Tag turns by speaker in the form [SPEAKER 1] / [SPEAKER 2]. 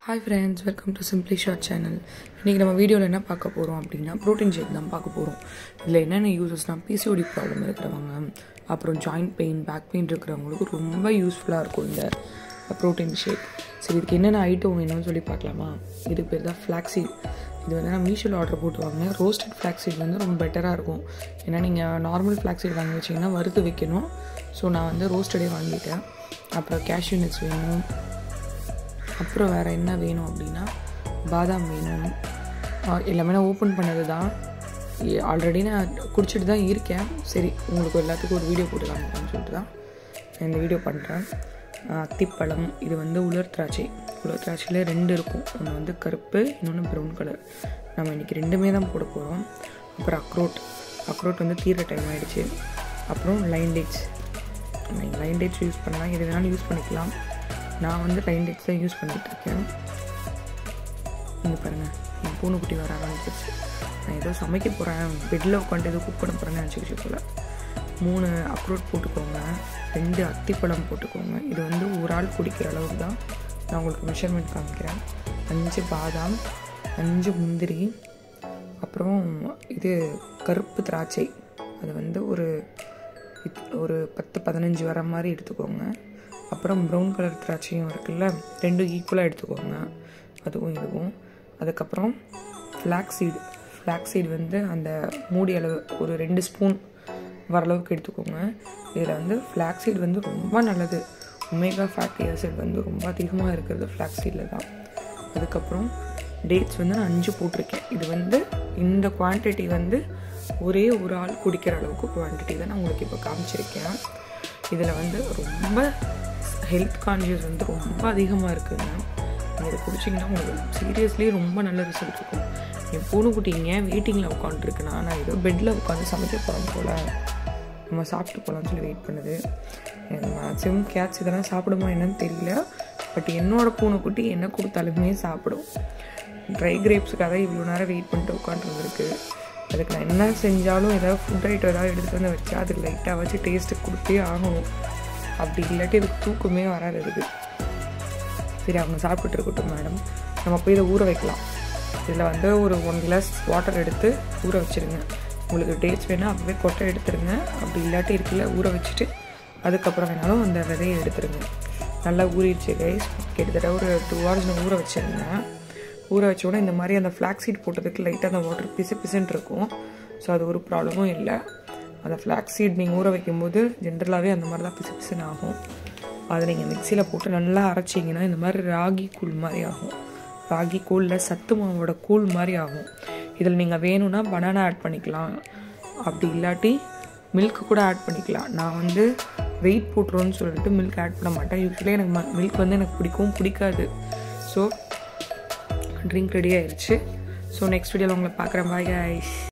[SPEAKER 1] hi friends welcome to simply short channel இன்றைக்கி நம்ம வீடியோவில் என்ன பார்க்க போகிறோம் அப்படின்னா ப்ரோட்டீன் ஷேக் தான் பார்க்க போகிறோம் இதில் என்னென்ன யூசஸ்னால் பிசிஓடி ப்ராப்ளம் இருக்கிறவங்க அப்புறம் ஜாயிண்ட் பெயின் பேக் பெயின் இருக்கிறவங்களுக்கு ரொம்ப யூஸ்ஃபுல்லாக இருக்கும் இந்த ப்ரோட்டீன் ஷேக் சரி இதுக்கு என்னென்ன ஐட்டம் வேணும்னு சொல்லி பார்க்கலாமா இதுக்கு பேர் தான் ஃப்ளாக்ஸீட் இது வந்து நான் மீஷோவில் ஆர்டர் போட்டு வாங்கினேன் ரோஸ்டட் ஃப்ளாக்ஸீட் வந்து ரொம்ப பெட்டராக இருக்கும் ஏன்னா நீங்கள் நார்மல் ஃப்ளாக்ஸீட் வாங்கி வச்சிங்கன்னா வறுத்து வைக்கணும் ஸோ நான் வந்து ரோஸ்டடே வாங்கிட்டேன் அப்புறம் கேஷ்யூ நட்ஸ் வேணும் அப்புறம் வேறு என்ன வேணும் அப்படின்னா பாதாம் வேணும் ஆ, எல்லாமே நான் ஓப்பன் பண்ணது தான் ஆல்ரெடி நான் குடிச்சிட்டு தான் இருக்கேன் சரி உங்களுக்கு எல்லாத்துக்கும் ஒரு வீடியோ போட்டு காமிக்கலாம்னு சொல்லிட்டு தான் நான் இந்த வீடியோ பண்ணுறேன் அத்திப்பழம் இது வந்து உலர் திராட்சை உலர் திராட்சையில் ரெண்டு இருக்கும் ஒன்று வந்து கருப்பு இன்னொன்று ப்ரௌன் கலர் நம்ம இன்றைக்கி ரெண்டுமே தான் போட போகிறோம் அப்புறம் அக்ரோட் அக்ரோட் வந்து தீர டைம் ஆகிடுச்சு அப்புறம் லைன் டேட்ஸ் நீங்கள் லைன் டேட்ஸ் யூஸ் பண்ணலாம் எது வேணாலும் யூஸ் பண்ணிக்கலாம் நான் வந்து லைன் டேட்ஸ் தான் யூஸ் பண்ணிகிட்டு இருக்கேன் இங்கே பாருங்கள் என் பூனைக்குட்டி வர ஆரம்பிச்சிருச்சு நான் ஏதோ சமைக்க போகிறேன் பெட்டில் உட்காந்து ஏதோ குக் பண்ண போகிறேன்னு நினச்சிக்கிச்சு போல மூணு அக்ரோட் போட்டுக்கோங்க ரெண்டு அத்திப்பழம் போட்டுக்கோங்க இது வந்து ஒரு ஆள் குடிக்கிற அளவுக்கு தான் நான் உங்களுக்கு மெஷர்மெண்ட் காமிக்கிறேன் அஞ்சு பாதாம் அஞ்சு முந்திரி அப்புறம் இது கருப்பு திராட்சை அது வந்து ஒரு இத்- ஒரு பத்து பதினஞ்சு வர மாதிரி எடுத்துக்கோங்க அப்புறம் ப்ரௌன் கலர் திராட்சையும் இருக்குல்ல ரெண்டும் ஈக்குவலாக எடுத்துக்கோங்க அதுவும் இதுவும் அதுக்கப்புறம் ஃப்ளாக் சீடு ஃப்ளாக் சீடு வந்து அந்த மூடி அளவு ஒரு ரெண்டு ஸ்பூன் வர அளவுக்கு எடுத்துக்கோங்க இதில் வந்து ஃப்ளாக் சீடு வந்து ரொம்ப நல்லது ஒமேகா ஃபேட்டி ஆசிட் வந்து ரொம்ப அதிகமாக இருக்கிறது ஃப்ளாக் சீடில் தான் அதுக்கப்புறம் டேட்ஸ் வந்து நான் அஞ்சு போட்டிருக்கேன் இது வந்து இந்த குவான்டிட்டி வந்து ஒரே ஒரு ஆள் குடிக்கிற அளவுக்கு குவான்டிட்டி தான் நான் உங்களுக்கு இப்போ காமிச்சிருக்கேன் இதில் வந்து ரொம்ப ஹெல்த் கான்ஷியஸ் வந்து ரொம்ப அதிகமாக இருக்குங்க நீங்கள் இதை குடிச்சிங்கன்னா உங்களுக்கு சீரியஸ்லி ரொம்ப நல்ல ரிசல்ட் இருக்கும் என் பூனைக்குட்டி ஏன் வெயிட்டிங்கில் உட்காந்துருக்குன்னா நான் ஏதோ பெட்டில் உட்காந்து சமைக்க போகிறோம் போல் நம்ம சாப்பிட்டு போகலான்னு சொல்லி வெயிட் பண்ணுது மேக்ஸிமம் கேட்ஸ் இதெல்லாம் சாப்பிடுமா என்னன்னு தெரியல பட் என்னோட பூனைக்குட்டி என்ன கொடுத்தாலுமே சாப்பிடும் ட்ரை கிரேப்ஸுக்காக இவ்வளோ நேரம் வெயிட் பண்ணிட்டு உட்காந்துருந்துருக்கு அதுக்கு நான் என்ன செஞ்சாலும் ஏதாவது ஃபுட் ஐட்டம் ஏதாவது எடுத்துகிட்டு வந்து வச்சா அதுக்கு லைட்டாக வச்சு டேஸ்ட்டு கொடுத்தே ஆகணும் அப்படி இல்லாட்டி அதுக்கு தூக்கமே வராது அதுக்கு சரி அவங்க சாப்பிட்டுட்டு இருக்கட்டும் மேடம் நம்ம போய் இதை ஊற வைக்கலாம் இதில் வந்து ஒரு ஒன் கிளாஸ் வாட்டர் எடுத்து ஊற வச்சிருங்க உங்களுக்கு டேட்ஸ் வேணால் அப்பவே கொட்டை எடுத்துருங்க அப்படி இல்லாட்டி இருக்குல்ல ஊற வச்சுட்டு அதுக்கப்புறம் வேணாலும் அந்த விதையை எடுத்துருங்க நல்லா ஊறிடுச்சு கைஸ் கிட்டத்தட்ட ஒரு டூ ஹவர்ஸ் நான் ஊற வச்சிருந்தேன் ஊற வச்ச உடனே இந்த மாதிரி அந்த ஃப்ளாக் சீட் போட்டதுக்கு லைட்டாக அந்த வாட்டர் பிசு பிசுன்னு இருக்கும் ஸோ அது ஒரு ப்ராப்ளமும் இல்லை அந்த ஃப்ளாக் சீட் நீங்கள் ஊற வைக்கும்போது ஜென்ரலாகவே அந்த மாதிரி தான் பிசு பிசுன்னு ஆகும் அதை நீங்கள் மிக்சியில் போட்டு நல்லா அரைச்சிங்கன்னா இந்த மாதிரி ராகி கூழ் மாதிரி ஆகும் ராகி கூழில் சத்து மாவோட கூழ் மாதிரி ஆகும் இதில் நீங்கள் வேணும்னா பனானா ஆட் பண்ணிக்கலாம் அப்படி இல்லாட்டி மில்க் கூட ஆட் பண்ணிக்கலாம் நான் வந்து வெயிட் போட்டுருவோன்னு சொல்லிட்டு மில்க் ஆட் பண்ண மாட்டேன் யூஸ்வலி எனக்கு மில்க் வந்து எனக்கு பிடிக்கவும் பிடிக்காது ஸோ ட்ரிங்க் ரெடி ஆயிடுச்சு ஸோ நெக்ஸ்ட் வீடியோவில் உங்களை பார்க்குறேன் பாய் guys